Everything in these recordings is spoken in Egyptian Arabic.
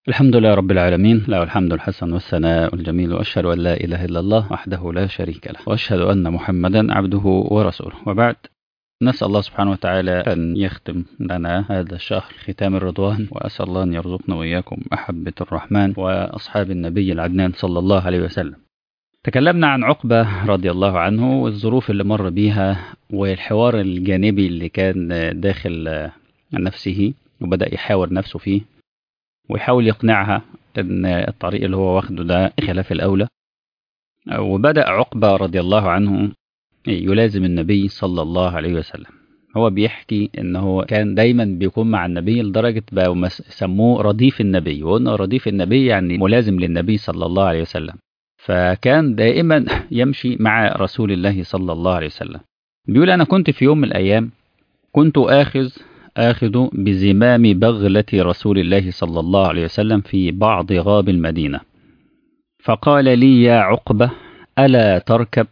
الحمد لله رب العالمين له الحمد الحسن والثناء الجميل وأشهد أن لا إله إلا الله وحده لا شريك له وأشهد أن محمدا عبده ورسوله وبعد نسأل الله سبحانه وتعالى أن يختم لنا هذا الشهر ختام الرضوان وأسأل الله أن يرزقنا وإياكم أحبة الرحمن وأصحاب النبي العدنان صلى الله عليه وسلم تكلمنا عن عقبة رضي الله عنه والظروف اللي مر بيها والحوار الجانبي اللي كان داخل نفسه وبدأ يحاور نفسه فيه ويحاول يقنعها ان الطريق اللي هو واخده ده خلاف الاولى وبدا عقبه رضي الله عنه يلازم النبي صلى الله عليه وسلم هو بيحكي ان هو كان دايما بيكون مع النبي لدرجه بقوا سموه رديف النبي وقلنا رديف النبي يعني ملازم للنبي صلى الله عليه وسلم فكان دائما يمشي مع رسول الله صلى الله عليه وسلم بيقول انا كنت في يوم من الايام كنت اخذ آخذ بزمام بغلة رسول الله صلى الله عليه وسلم في بعض غاب المدينة فقال لي يا عقبة ألا تركب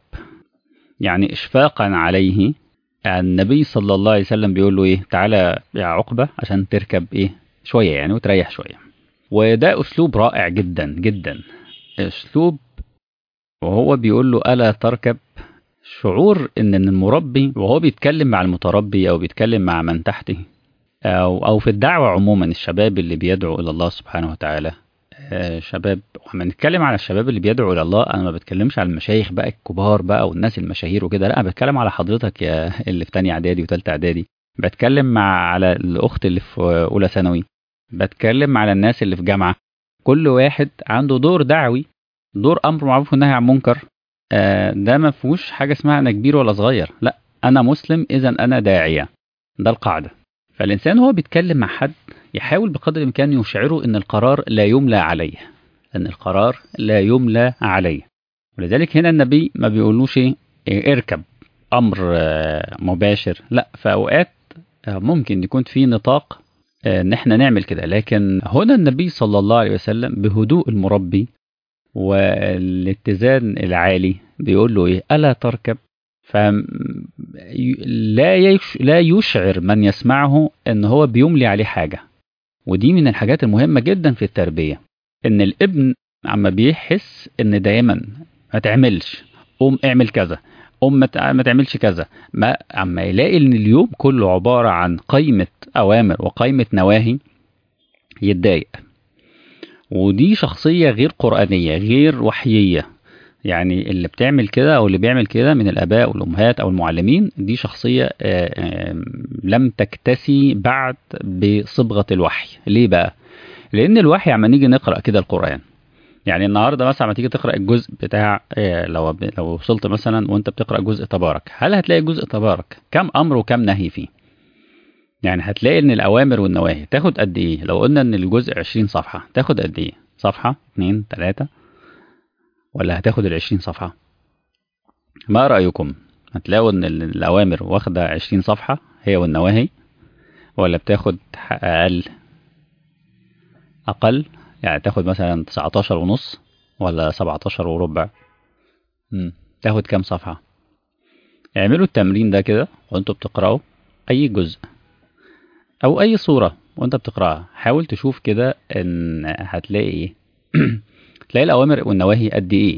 يعني إشفاقا عليه النبي صلى الله عليه وسلم بيقول له إيه تعالى يا عقبة عشان تركب إيه شوية يعني وتريح شوية وده أسلوب رائع جدا جدا أسلوب وهو بيقول له ألا تركب شعور ان المربي وهو بيتكلم مع المتربي او بيتكلم مع من تحته او او في الدعوه عموما الشباب اللي بيدعو الى الله سبحانه وتعالى شباب لما نتكلم على الشباب اللي بيدعو الى الله انا ما بتكلمش على المشايخ بقى الكبار بقى والناس المشاهير وكده لا انا بتكلم على حضرتك يا اللي في تانية اعدادي وثالثه اعدادي بتكلم مع على الاخت اللي في اولى ثانوي بتكلم على الناس اللي في جامعه كل واحد عنده دور دعوي دور امر معروف والنهي عن منكر ده ما فيهوش حاجه اسمها انا كبير ولا صغير لا انا مسلم اذا انا داعيه ده القاعده فالانسان هو بيتكلم مع حد يحاول بقدر الامكان يشعره ان القرار لا يملى عليه ان القرار لا يملى عليه ولذلك هنا النبي ما بيقولوش ايه اركب امر مباشر لا في اوقات ممكن يكون في نطاق ان احنا نعمل كده لكن هنا النبي صلى الله عليه وسلم بهدوء المربي والاتزان العالي بيقول له ايه الا تركب فلا يش... لا يشعر من يسمعه ان هو بيملي عليه حاجه ودي من الحاجات المهمه جدا في التربيه ان الابن عما بيحس ان دايما ما تعملش قوم اعمل كذا قوم ما تعملش كذا ما عما يلاقي ان اليوم كله عباره عن قائمه اوامر وقائمه نواهي يتضايق ودي شخصية غير قرآنية غير وحيية يعني اللي بتعمل كده أو اللي بيعمل كده من الآباء والأمهات أو المعلمين دي شخصية لم تكتسي بعد بصبغة الوحي ليه بقى؟ لأن الوحي عما نيجي نقرأ كده القرآن يعني النهارده مثلا لما تيجي تقرا الجزء بتاع لو لو وصلت مثلا وانت بتقرا جزء تبارك هل هتلاقي جزء تبارك كم امر وكم نهي فيه يعني هتلاقي ان الاوامر والنواهي تاخد قد ايه لو قلنا ان الجزء 20 صفحه تاخد قد ايه صفحه اتنين تلاتة ولا هتاخد ال 20 صفحه ما رايكم هتلاقوا ان الاوامر واخده 20 صفحه هي والنواهي ولا بتاخد اقل اقل يعني تاخد مثلا 19 ونص ولا 17 وربع امم تاخد كام صفحه اعملوا التمرين ده كده وانتوا بتقراوا اي جزء او اي صوره وانت بتقراها حاول تشوف كده ان هتلاقي ايه تلاقي الاوامر والنواهي قد ايه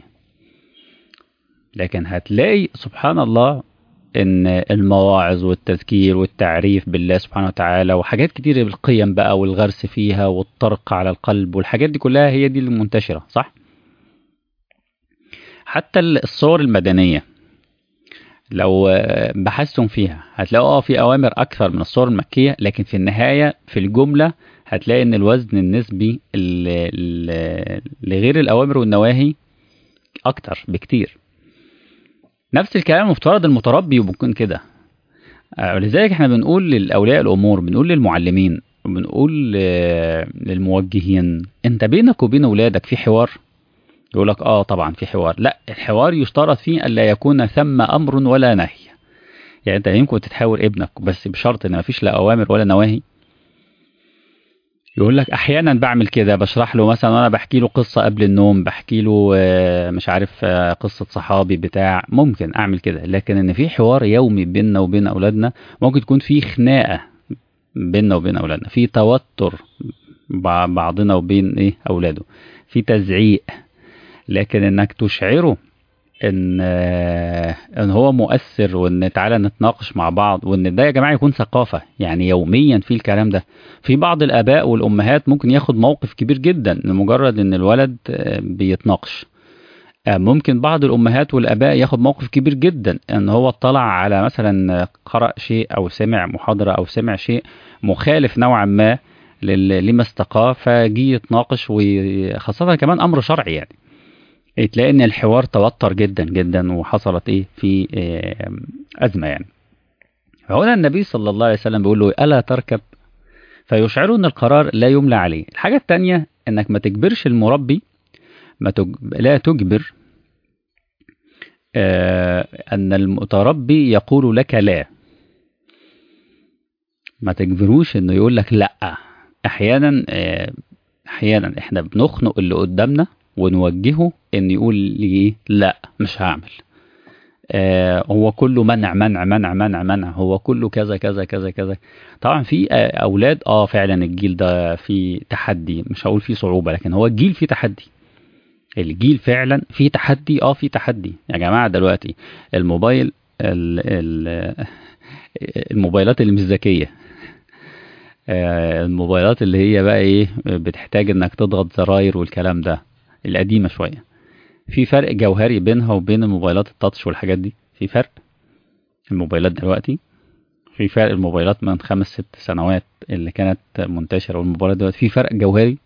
لكن هتلاقي سبحان الله ان المواعظ والتذكير والتعريف بالله سبحانه وتعالى وحاجات كتير بالقيم بقى والغرس فيها والطرق على القلب والحاجات دي كلها هي دي المنتشره صح حتى الصور المدنيه لو بحثتم فيها هتلاقوا اه في اوامر اكثر من الصور المكيه لكن في النهايه في الجمله هتلاقي ان الوزن النسبي لغير الاوامر والنواهي اكتر بكتير نفس الكلام مفترض المتربي وبيكون كده ولذلك احنا بنقول للاولياء الامور بنقول للمعلمين بنقول للموجهين انت بينك وبين اولادك في حوار يقول لك اه طبعا في حوار لا الحوار يشترط فيه الا يكون ثم امر ولا نهي يعني انت يمكن تتحاور ابنك بس بشرط ان مفيش لا اوامر ولا نواهي يقول لك احيانا بعمل كده بشرح له مثلا وانا بحكي له قصه قبل النوم بحكي له مش عارف قصه صحابي بتاع ممكن اعمل كده لكن ان في حوار يومي بيننا وبين اولادنا ممكن تكون في خناقه بيننا وبين اولادنا في توتر بع- بعضنا وبين ايه اولاده في تزعيق لكن انك تشعره ان آه، ان هو مؤثر وان تعالى نتناقش مع بعض وان ده يا جماعه يكون ثقافه يعني يوميا في الكلام ده في بعض الاباء والامهات ممكن ياخد موقف كبير جدا لمجرد ان الولد آه، بيتناقش آه، ممكن بعض الامهات والاباء ياخد موقف كبير جدا ان هو اطلع على مثلا قرأ شيء او سمع محاضره او سمع شيء مخالف نوعا ما لل- لما استقاه فجي يتناقش وخاصه كمان امر شرعي يعني تلاقي ان الحوار توتر جدا جدا وحصلت ايه في آه، ازمه يعني فهنا النبي صلى الله عليه وسلم بيقول له الا تركب فيشعره ان القرار لا يملى عليه الحاجه الثانيه انك ما تجبرش المربي ما تج... لا تجبر آه ان المتربي يقول لك لا ما تجبروش انه يقول لك لا احيانا آه احيانا احنا بنخنق اللي قدامنا ونوجهه ان يقول لي ايه لا مش هعمل آه هو كله منع منع منع منع منع هو كله كذا كذا كذا كذا طبعا في آه اولاد اه فعلا الجيل ده فيه تحدي مش هقول فيه صعوبه لكن هو الجيل فيه تحدي الجيل فعلا فيه تحدي اه فيه تحدي يا جماعه دلوقتي الموبايل ال ال الموبايلات اللي مش ذكيه آه، الموبايلات اللي هي بقى ايه بتحتاج انك تضغط زراير والكلام ده القديمه شويه في فرق جوهري بينها وبين الموبايلات التاتش والحاجات دي في فرق الموبايلات دلوقتي في فرق الموبايلات من خمس ست سنوات اللي كانت منتشره والموبايلات دلوقتي في فرق جوهري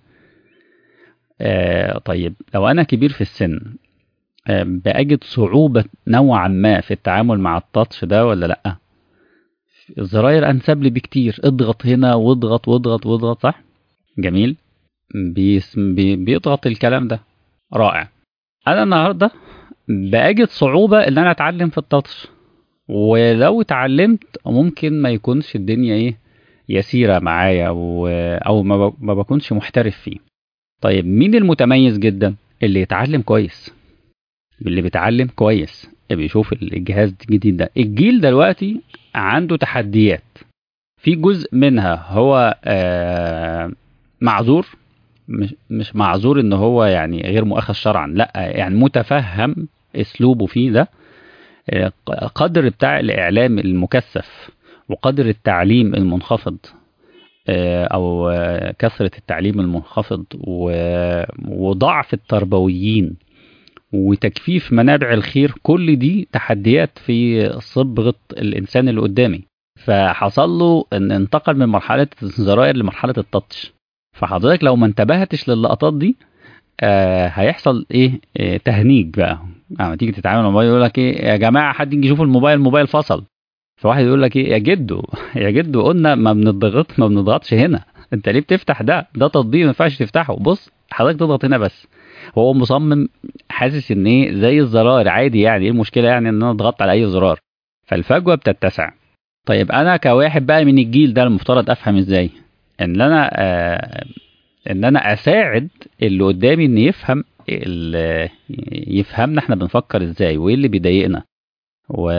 آه طيب لو انا كبير في السن آه بأجد صعوبة نوعا ما في التعامل مع التاتش ده ولا لأ الزراير أنسب لي بكتير اضغط هنا واضغط واضغط واضغط صح جميل بيس بي بيضغط الكلام ده رائع أنا النهاردة بأجد صعوبة إن أنا أتعلم في التاتش ولو اتعلمت ممكن ما يكونش الدنيا إيه يسيرة معايا و... أو ما, ب... ما بكونش محترف فيه طيب مين المتميز جدا اللي يتعلم كويس اللي بيتعلم كويس بيشوف الجهاز الجديد ده الجيل دلوقتي عنده تحديات في جزء منها هو آه معذور مش مش معذور ان هو يعني غير مؤاخذ شرعا لا يعني متفهم اسلوبه فيه ده آه، قدر بتاع الاعلام المكثف وقدر التعليم المنخفض آه، او آه، كثره التعليم المنخفض و- وضعف التربويين وتجفيف منابع الخير كل دي تحديات في صبغه الانسان اللي قدامي فحصل له ان انتقل من مرحله الزراير لمرحله التاتش فحضرتك لو ما انتبهتش للقطات دي آه هيحصل ايه آه تهنيج بقى لما تيجي تتعامل مع الموبايل يقول لك ايه يا جماعه حد يجي يشوف الموبايل الموبايل فصل فواحد يقول لك ايه يا جدو يا جدو قلنا ما بنضغط ما بنضغطش هنا انت ليه بتفتح ده ده تطبيق ما ينفعش تفتحه بص حضرتك تضغط هنا بس هو مصمم حاسس ان ايه زي الزرار عادي يعني ايه المشكله يعني ان انا ضغطت على اي زرار فالفجوه بتتسع طيب انا كواحد بقى من الجيل ده المفترض افهم ازاي ان انا آه ان انا اساعد اللي قدامي ان يفهم ال- يفهمنا احنا بنفكر ازاي وايه اللي بيضايقنا و...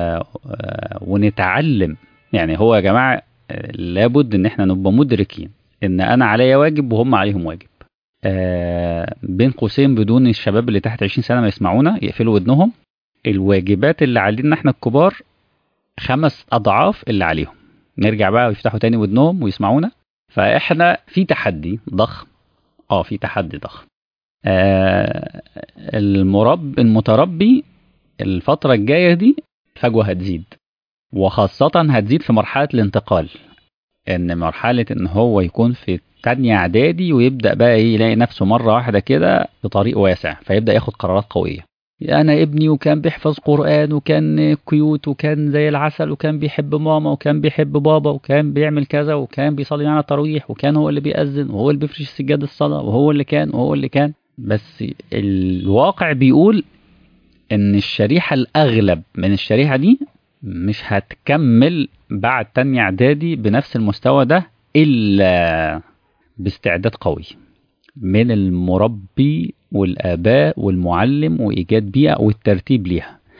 ونتعلم يعني هو يا جماعه آه، لابد ان احنا نبقى مدركين ان انا عليا واجب وهم عليهم واجب آه، بين قوسين بدون الشباب اللي تحت 20 سنه ما يسمعونا يقفلوا ودنهم الواجبات اللي علينا احنا الكبار خمس اضعاف اللي عليهم نرجع بقى ويفتحوا تاني ودنهم ويسمعونا فاحنا في تحدي ضخم اه في تحدي ضخم آه المرب المتربي الفترة الجاية دي فجوة هتزيد وخاصة هتزيد في مرحلة الانتقال ان مرحلة ان هو يكون في تانية اعدادي ويبدأ بقى ايه يلاقي نفسه مرة واحدة كده في طريق واسع فيبدأ ياخد قرارات قوية انا ابني وكان بيحفظ قرآن وكان كيوت وكان زي العسل وكان بيحب ماما وكان بيحب بابا وكان بيعمل كذا وكان بيصلي معانا تراويح وكان هو اللي بيأذن وهو اللي بيفرش سجاد الصلاة وهو اللي كان وهو اللي كان بس الواقع بيقول ان الشريحة الاغلب من الشريحة دي مش هتكمل بعد تانية اعدادي بنفس المستوى ده الا باستعداد قوي من المربي والآباء والمعلم وإيجاد بيئة والترتيب ليها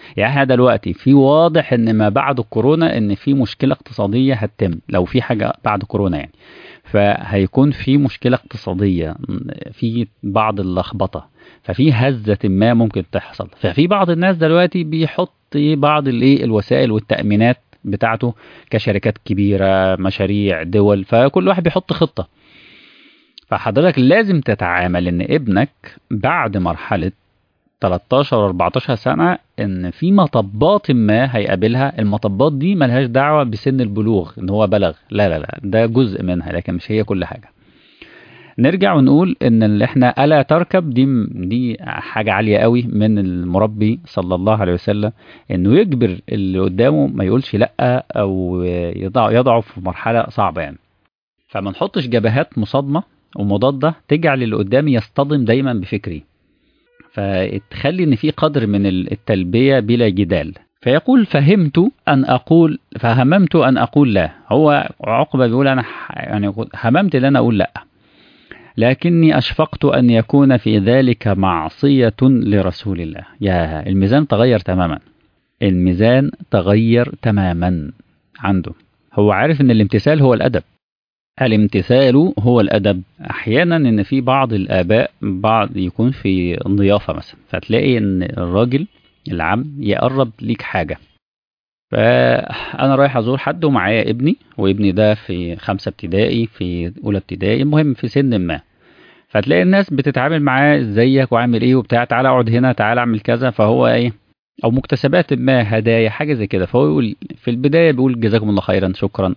يعني احنا دلوقتي في واضح ان ما بعد الكورونا ان في مشكله اقتصاديه هتتم لو في حاجه بعد كورونا يعني فهيكون في مشكله اقتصاديه في بعض اللخبطه ففي هزه ما ممكن تحصل ففي بعض الناس دلوقتي بيحط بعض الايه الوسائل والتامينات بتاعته كشركات كبيره مشاريع دول فكل واحد بيحط خطه فحضرتك لازم تتعامل ان ابنك بعد مرحله 13 و 14 سنة إن في مطبات ما هيقابلها المطبات دي ملهاش دعوة بسن البلوغ إن هو بلغ لا لا لا ده جزء منها لكن مش هي كل حاجة نرجع ونقول إن اللي إحنا ألا تركب دي دي حاجة عالية قوي من المربي صلى الله عليه وسلم إنه يجبر اللي قدامه ما يقولش لأ أو يضع يضعه في مرحلة صعبة يعني فما نحطش جبهات مصادمة ومضادة تجعل اللي قدامي يصطدم دايما بفكري فتخلي ان في قدر من التلبيه بلا جدال فيقول فهمت ان اقول فهممت ان اقول لا هو عقبه بيقول انا يعني هممت ان انا اقول لا لكني اشفقت ان يكون في ذلك معصيه لرسول الله يا الميزان تغير تماما الميزان تغير تماما عنده هو عارف ان الامتثال هو الادب الامتثال هو الأدب أحيانا إن في بعض الآباء بعض يكون في ضيافة مثلا فتلاقي إن الراجل العم يقرب ليك حاجة فأنا رايح أزور حد ومعايا ابني وابني ده في خمسة ابتدائي في أولى ابتدائي المهم في سن ما فتلاقي الناس بتتعامل معاه ازيك وعامل ايه وبتاع تعالى اقعد هنا تعالى اعمل كذا فهو ايه او مكتسبات ما هدايا حاجه زي كده فهو يقول في البدايه بيقول جزاكم الله خيرا شكرا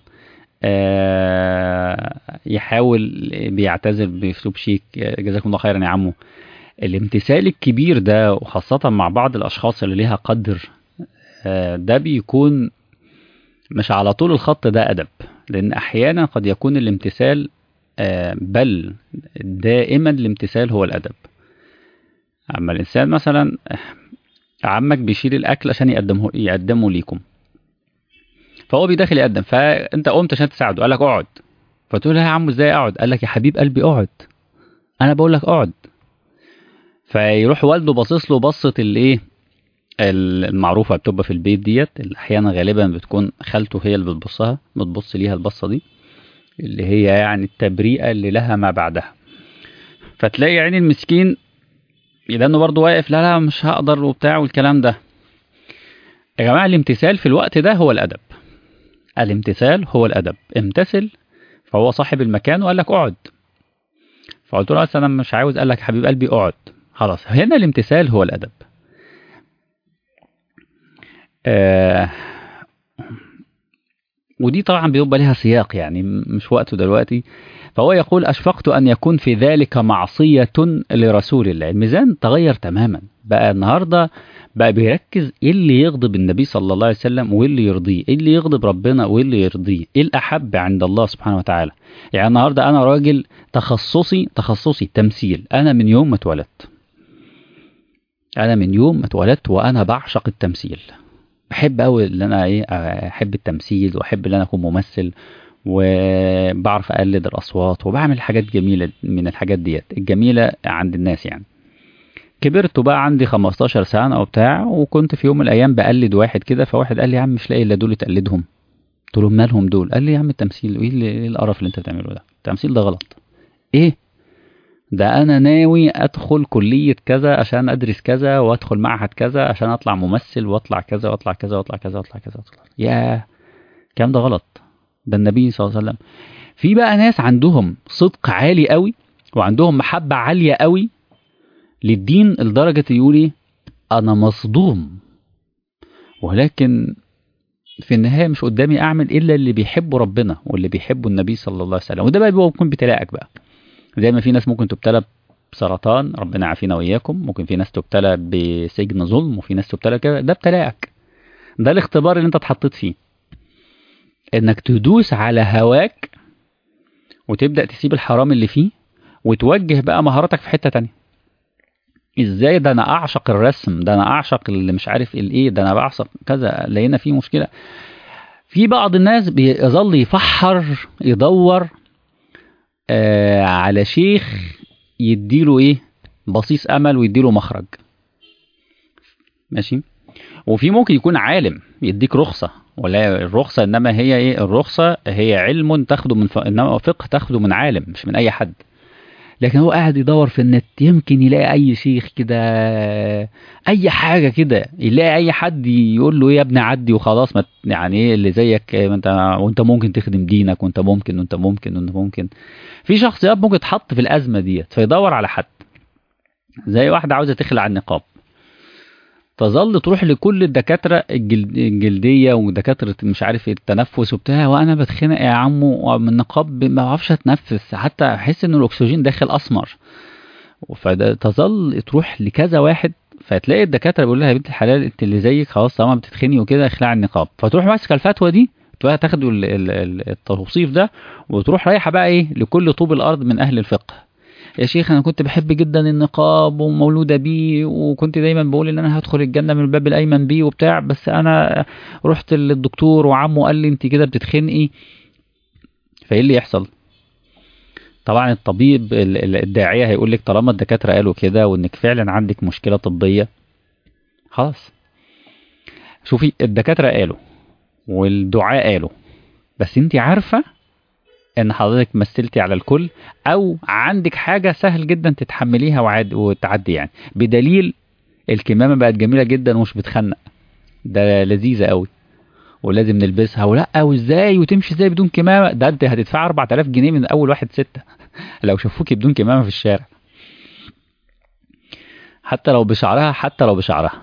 آه يحاول بيعتذر باسلوب شيك جزاكم الله خيرا يا عمو الامتثال الكبير ده وخاصة مع بعض الأشخاص اللي ليها قدر آه ده بيكون مش على طول الخط ده أدب لأن أحيانا قد يكون الامتثال آه بل دائما الامتثال هو الأدب أما الإنسان مثلا عمك بيشيل الأكل عشان يقدمه يقدمه ليكم فهو بيدخل يقدم فانت قمت عشان تساعده قال لك اقعد فتقول له يا عم ازاي اقعد قال لك يا حبيب قلبي اقعد انا بقول لك اقعد فيروح والده باصص له بصه الايه المعروفه بتبقى في البيت ديت اللي احيانا غالبا بتكون خالته هي اللي بتبصها بتبص ليها البصه دي اللي هي يعني التبريئه اللي لها ما بعدها فتلاقي يعني المسكين لانه برضه واقف لا لا مش هقدر وبتاع والكلام ده يا جماعه الامتثال في الوقت ده هو الادب الامتثال هو الادب امتثل فهو صاحب المكان وقال لك اقعد فقلت له انا مش عاوز قال لك حبيب قلبي اقعد خلاص هنا الامتثال هو الادب آه ودي طبعا بيبقى لها سياق يعني مش وقته دلوقتي فهو يقول أشفقت أن يكون في ذلك معصية لرسول الله الميزان تغير تماما بقى النهاردة بقى بيركز ايه اللي يغضب النبي صلى الله عليه وسلم وايه اللي يرضيه ايه اللي يغضب ربنا وايه اللي يرضيه ايه الاحب عند الله سبحانه وتعالى يعني النهارده انا راجل تخصصي تخصصي تمثيل انا من يوم ما اتولدت انا من يوم ما اتولدت وانا بعشق التمثيل بحب قوي ان انا ايه احب التمثيل واحب ان انا اكون ممثل وبعرف اقلد الاصوات وبعمل حاجات جميله من الحاجات ديت الجميله عند الناس يعني كبرت بقى عندي 15 سنه وبتاع وكنت في يوم من الايام بقلد واحد كده فواحد قال لي يا عم مش لاقي الا دول تقلدهم قلت له مالهم دول قال لي يا عم التمثيل ايه اللي ايه القرف اللي انت بتعمله ده التمثيل ده غلط ايه ده انا ناوي ادخل كليه كذا عشان ادرس كذا وادخل معهد كذا عشان اطلع ممثل واطلع كذا واطلع كذا واطلع كذا واطلع كذا واطلع يا الكلام ده غلط ده النبي صلى الله عليه وسلم في بقى ناس عندهم صدق عالي قوي وعندهم محبه عاليه قوي للدين لدرجه يقول ايه انا مصدوم ولكن في النهايه مش قدامي اعمل الا اللي بيحبوا ربنا واللي بيحبوا النبي صلى الله عليه وسلم وده بقى بيكون بتلاقك بقى زي ما في ناس ممكن تبتلى بسرطان ربنا يعافينا واياكم ممكن في ناس تبتلى بسجن ظلم وفي ناس تبتلى كده ده ابتلاءك ده الاختبار اللي انت اتحطيت فيه انك تدوس على هواك وتبدا تسيب الحرام اللي فيه وتوجه بقى مهاراتك في حته تانية ازاي ده انا اعشق الرسم ده انا اعشق اللي مش عارف الايه ده انا بعشق كذا لقينا فيه مشكله في بعض الناس بيظل يفحر يدور آه على شيخ يديله ايه بصيص امل ويديله مخرج ماشي وفي ممكن يكون عالم يديك رخصة ولا الرخصة إنما هي إيه الرخصة هي علم تاخده من ف... إنما فقه تاخده من عالم مش من أي حد لكن هو قاعد يدور في النت يمكن يلاقي أي شيخ كده أي حاجة كده يلاقي أي حد يقول له إيه يا ابني عدي وخلاص ما ت- يعني إيه اللي زيك إيه، ما أنت وأنت ممكن تخدم دينك وأنت ممكن وأنت ممكن وأنت ممكن في شخصيات ممكن تحط في الأزمة ديت فيدور على حد زي واحدة عاوزة تخلع النقاب تظل تروح لكل الدكاترة الجلد الجلدية ودكاترة مش عارف إيه التنفس وبتاع وأنا بتخنق يا عمو من النقاب ما بعرفش أتنفس حتى أحس إن الأكسجين داخل أسمر فتظل تروح لكذا واحد فتلاقي الدكاترة بيقول لها يا بنت الحلال أنت اللي زيك خلاص طالما بتتخني وكده اخلعي النقاب فتروح ماسكة الفتوى دي تبقى تاخدوا ال- ال- ال- التوصيف ده وتروح رايحة بقى إيه لكل طوب الأرض من أهل الفقه يا شيخ انا كنت بحب جدا النقاب ومولوده بيه وكنت دايما بقول ان انا هدخل الجنه من الباب الايمن بيه وبتاع بس انا رحت للدكتور وعمه قال لي انت كده بتتخنقي فايه اللي يحصل طبعا الطبيب ال- ال- الداعيه هيقول لك طالما الدكاتره قالوا كده وانك فعلا عندك مشكله طبيه خلاص شوفي الدكاتره قالوا والدعاء قالوا بس انت عارفه ان حضرتك مثلتي على الكل او عندك حاجه سهل جدا تتحمليها وعاد وتعدي يعني بدليل الكمامه بقت جميله جدا ومش بتخنق ده لذيذه قوي ولازم نلبسها ولا وازاي وتمشي ازاي بدون كمامه ده انت هتدفع 4000 جنيه من اول واحد ستة لو شافوكي بدون كمامه في الشارع حتى لو بشعرها حتى لو بشعرها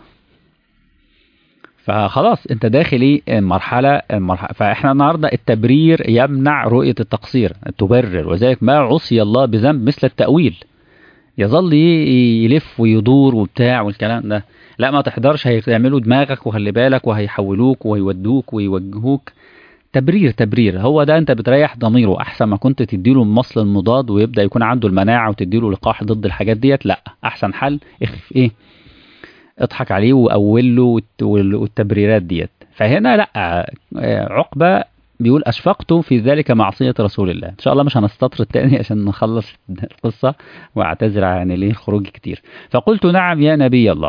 فخلاص انت داخل ايه المرحله المرحله فاحنا النهارده التبرير يمنع رؤيه التقصير تبرر وذلك ما عصي الله بذنب مثل التاويل يظل ي- يلف ويدور وبتاع والكلام ده لا ما تحضرش هيعملوا دماغك وخلي بالك وهيحولوك ويودوك ويوجهوك تبرير تبرير هو ده انت بتريح ضميره احسن ما كنت تديله المصل المضاد ويبدا يكون عنده المناعه وتديله لقاح ضد الحاجات ديت لا احسن حل اخف ايه اضحك عليه واول له والت- وال- والتبريرات ديت فهنا لا آه، عقبه بيقول اشفقت في ذلك معصيه رسول الله ان شاء الله مش هنستطرد تاني عشان نخلص القصه واعتذر عن ليه الخروج كتير فقلت نعم يا نبي الله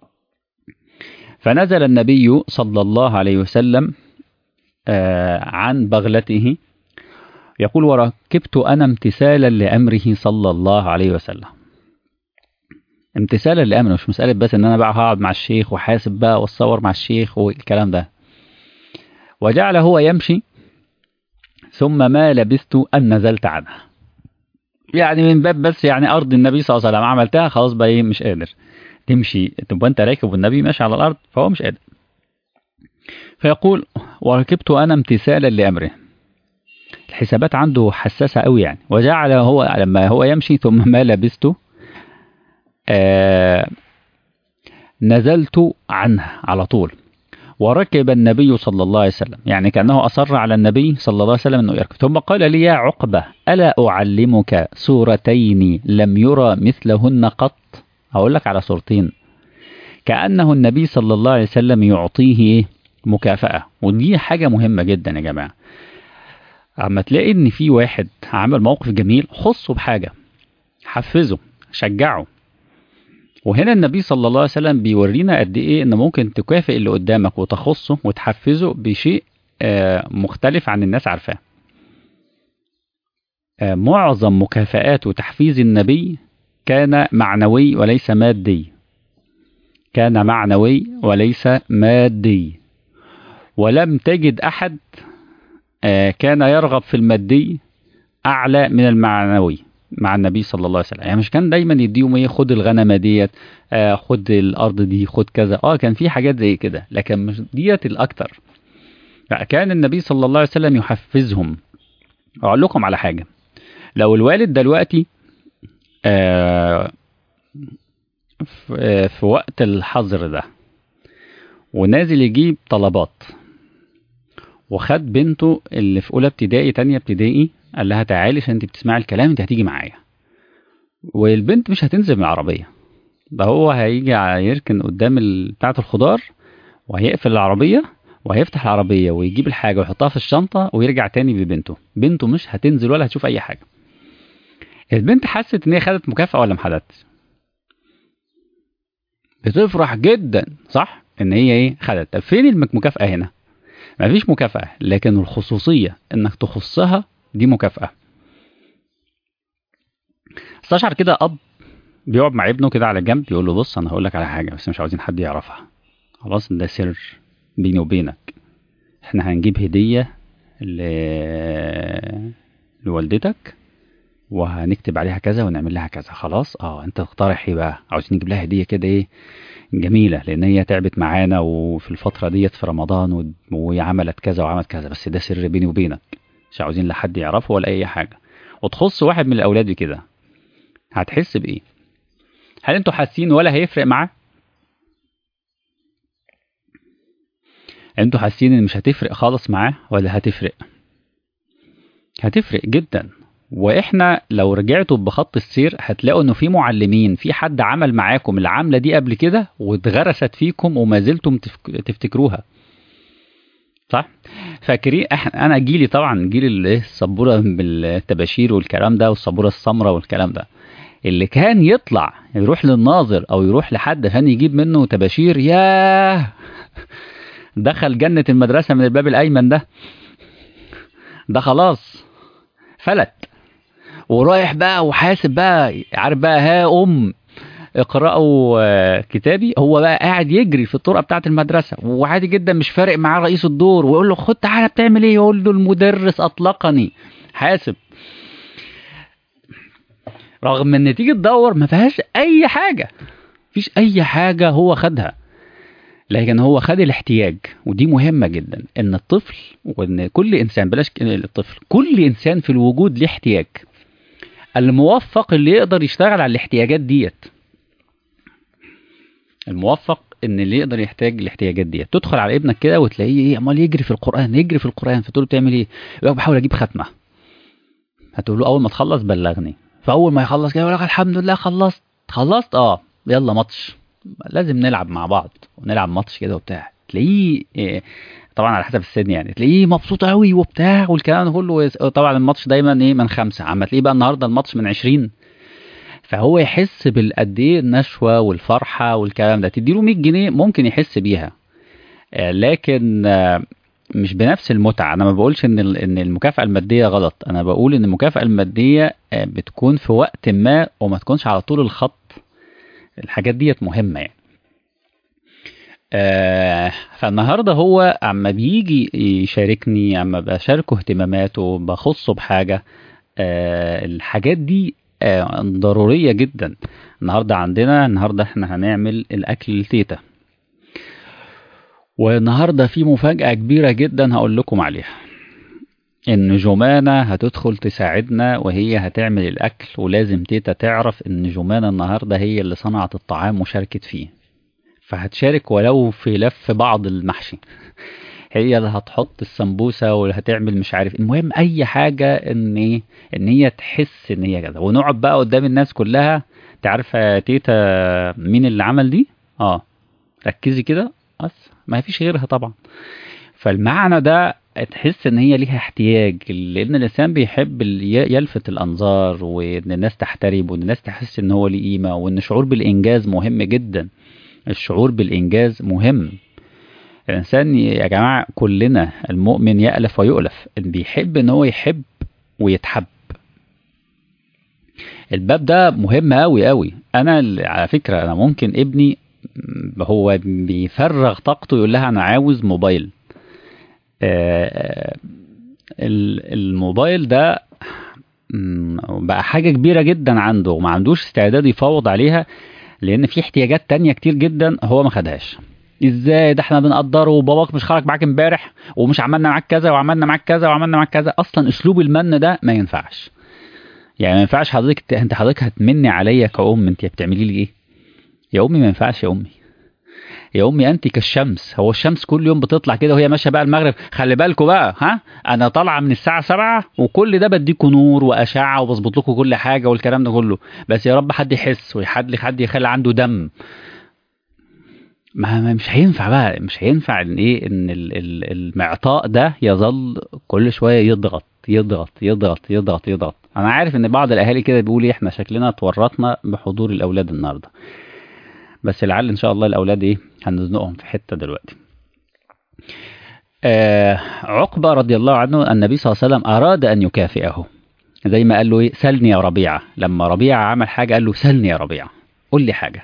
فنزل النبي صلى الله عليه وسلم آه، عن بغلته يقول وركبت انا امتثالا لامره صلى الله عليه وسلم امتثالا لامره مش مساله بس ان انا بقى هقعد مع الشيخ وحاسب بقى واتصور مع الشيخ والكلام ده وجعل هو يمشي ثم ما لبثت ان نزلت عنها يعني من باب بس يعني ارض النبي صلى الله عليه وسلم عملتها خلاص بقى ايه مش قادر تمشي تبقى انت راكب والنبي ماشي على الارض فهو مش قادر فيقول وركبت انا امتثالا لامره الحسابات عنده حساسه قوي يعني وجعل هو لما هو يمشي ثم ما لبثت آه نزلت عنها على طول وركب النبي صلى الله عليه وسلم يعني كأنه أصر على النبي صلى الله عليه وسلم أنه يركب ثم قال لي يا عقبة ألا أعلمك سورتين لم يرى مثلهن قط أقول لك على صورتين كأنه النبي صلى الله عليه وسلم يعطيه إيه؟ مكافأة ودي حاجة مهمة جدا يا جماعة اما تلاقي ان في واحد عمل موقف جميل خصه بحاجة حفزه شجعه وهنا النبي صلى الله عليه وسلم بيورينا قد ايه ان ممكن تكافئ اللي قدامك وتخصه وتحفزه بشيء آه، مختلف عن الناس عارفاه آه، معظم مكافآت وتحفيز النبي كان معنوي وليس مادي كان معنوي وليس مادي ولم تجد احد آه، كان يرغب في المادي اعلى من المعنوي مع النبي صلى الله عليه وسلم يعني مش كان دايما يديهم ايه خد الغنمه ديت آه خد الارض دي خد كذا اه كان في حاجات زي كده لكن مش ديت الاكتر لا كان النبي صلى الله عليه وسلم يحفزهم اقول لكم على حاجه لو الوالد دلوقتي آه في, آه في وقت الحظر ده ونازل يجيب طلبات وخد بنته اللي في اولى ابتدائي تانية ابتدائي قال لها تعالي عشان انت بتسمعي الكلام انت هتيجي معايا والبنت مش هتنزل من العربيه ده هو هيجي يركن قدام ال- بتاعه الخضار وهيقفل العربيه وهيفتح العربيه ويجيب الحاجه ويحطها في الشنطه ويرجع تاني ببنته بنته مش هتنزل ولا هتشوف اي حاجه البنت حست ان هي خدت مكافاه ولا ما خدتش بتفرح جدا صح ان هي ايه خدت طب فين المكافاه هنا مفيش مكافاه لكن الخصوصيه انك تخصها دي مكافاه استشعر كده اب بيقعد مع ابنه كده على جنب يقول له بص انا هقول لك على حاجه بس مش عاوزين حد يعرفها خلاص ده سر بيني وبينك احنا هنجيب هديه ل... لوالدتك وهنكتب عليها كذا ونعمل لها كذا خلاص اه انت تقترح ايه بقى عاوزين نجيب لها هديه كده ايه جميله لان هي تعبت معانا وفي الفتره ديت في رمضان و... وعملت كذا وعملت كذا بس ده سر بيني وبينك مش عاوزين لحد يعرفه ولا اي حاجه وتخص واحد من الاولاد كده هتحس بايه هل انتوا حاسين ولا هيفرق معاه انتوا حاسين ان مش هتفرق خالص معاه ولا هتفرق هتفرق جدا واحنا لو رجعتوا بخط السير هتلاقوا انه في معلمين في حد عمل معاكم العمله دي قبل كده واتغرست فيكم وما زلتم تفك... تفتكروها صح فاكرين احنا انا جيلي طبعا جيل السبوره بالتباشير والكلام ده والسبوره السمراء والكلام ده اللي كان يطلع يروح للناظر او يروح لحد عشان يجيب منه تباشير ياه دخل جنة المدرسة من الباب الأيمن ده ده خلاص فلت ورايح بقى وحاسب بقى عارف بقى ها أم اقرأوا كتابي هو بقى قاعد يجري في الطرقة بتاعة المدرسة وعادي جدا مش فارق معاه رئيس الدور ويقول له خد تعالى بتعمل ايه يقول له المدرس أطلقني حاسب رغم ان تيجي تدور ما فيهاش اي حاجة مفيش اي حاجة هو خدها لكن هو خد الاحتياج ودي مهمة جدا ان الطفل وان كل انسان بلاش الطفل كل انسان في الوجود ليه احتياج الموفق اللي يقدر يشتغل على الاحتياجات ديت الموفق ان اللي يقدر يحتاج الاحتياجات ديت تدخل على ابنك كده وتلاقيه ايه عمال يجري في القران يجري في القران فتقول له بتعمل ايه يقول بحاول اجيب ختمه هتقول له اول ما تخلص بلغني فاول ما يخلص كده يقول لك الحمد لله خلصت خلصت اه يلا ماتش لازم نلعب مع بعض ونلعب ماتش كده وبتاع تلاقيه إيه طبعا على حسب السن يعني تلاقيه مبسوط قوي وبتاع والكلام ده كله طبعا الماتش دايما ايه من خمسه عم تلاقيه بقى النهارده الماتش من 20 فهو يحس بالقد ايه النشوه والفرحه والكلام ده تديله 100 جنيه ممكن يحس بيها لكن مش بنفس المتعه انا ما بقولش ان ان المكافاه الماديه غلط انا بقول ان المكافاه الماديه بتكون في وقت ما وما تكونش على طول الخط الحاجات ديت مهمه يعني آه فالنهارده هو اما بيجي يشاركني اما بشاركه اهتماماته بخصه بحاجه آه الحاجات دي آه ضروريه جدا النهارده عندنا النهارده احنا هنعمل الاكل لتيتا والنهارده في مفاجاه كبيره جدا هقول لكم عليها ان جمانة هتدخل تساعدنا وهي هتعمل الاكل ولازم تيتا تعرف ان جمانة النهاردة هي اللي صنعت الطعام وشاركت فيه فهتشارك ولو في لف بعض المحشي هي اللي هتحط السمبوسه واللي هتعمل مش عارف المهم اي حاجه ان ايه ان هي تحس ان هي كده ونقعد بقى قدام الناس كلها تعرف يا تيتا مين اللي عمل دي اه ركزي كده بس ما فيش غيرها طبعا فالمعنى ده تحس ان هي ليها احتياج لان الانسان بيحب يلفت الانظار وان الناس تحترم وان الناس تحس ان هو ليه قيمه وان الشعور بالانجاز مهم جدا الشعور بالانجاز مهم الانسان يا جماعه كلنا المؤمن يالف ويؤلف بيحب ان هو يحب ويتحب الباب ده مهم قوي قوي انا على فكره انا ممكن ابني هو بيفرغ طاقته يقول لها انا عاوز موبايل الموبايل ده بقى حاجة كبيرة جدا عنده وما عندوش استعداد يفاوض عليها لأن في احتياجات تانية كتير جدا هو ما خدهاش ازاي ده احنا بنقدره وباباك مش خرج معاك امبارح ومش عملنا معاك كذا وعملنا معاك كذا وعملنا معاك كذا اصلا اسلوب المن ده ما ينفعش يعني ما ينفعش حضرتك انت حضرتك هتمني عليا كأم انت بتعملي لي ايه يا امي ما ينفعش يا امي يا امي انت كالشمس هو الشمس كل يوم بتطلع كده وهي ماشيه بقى المغرب خلي بالكم بقى ها انا طالعه من الساعه 7 وكل ده بديكوا نور واشعه وبظبط لكم كل حاجه والكلام ده كله بس يا رب حد يحس وحد حد يخلي عنده دم ما مش هينفع بقى مش هينفع ان ايه ان المعطاء ده يظل كل شويه يضغط يضغط يضغط يضغط يضغط انا عارف ان بعض الاهالي كده بيقول ايه احنا شكلنا اتورطنا بحضور الاولاد النهارده بس لعل ان شاء الله الاولاد ايه هنزنقهم في حته دلوقتي آه عقبه رضي الله عنه النبي صلى الله عليه وسلم اراد ان يكافئه زي ما قال له ايه سلني يا ربيعه لما ربيعه عمل حاجه قال له سلني يا ربيعه قول لي حاجه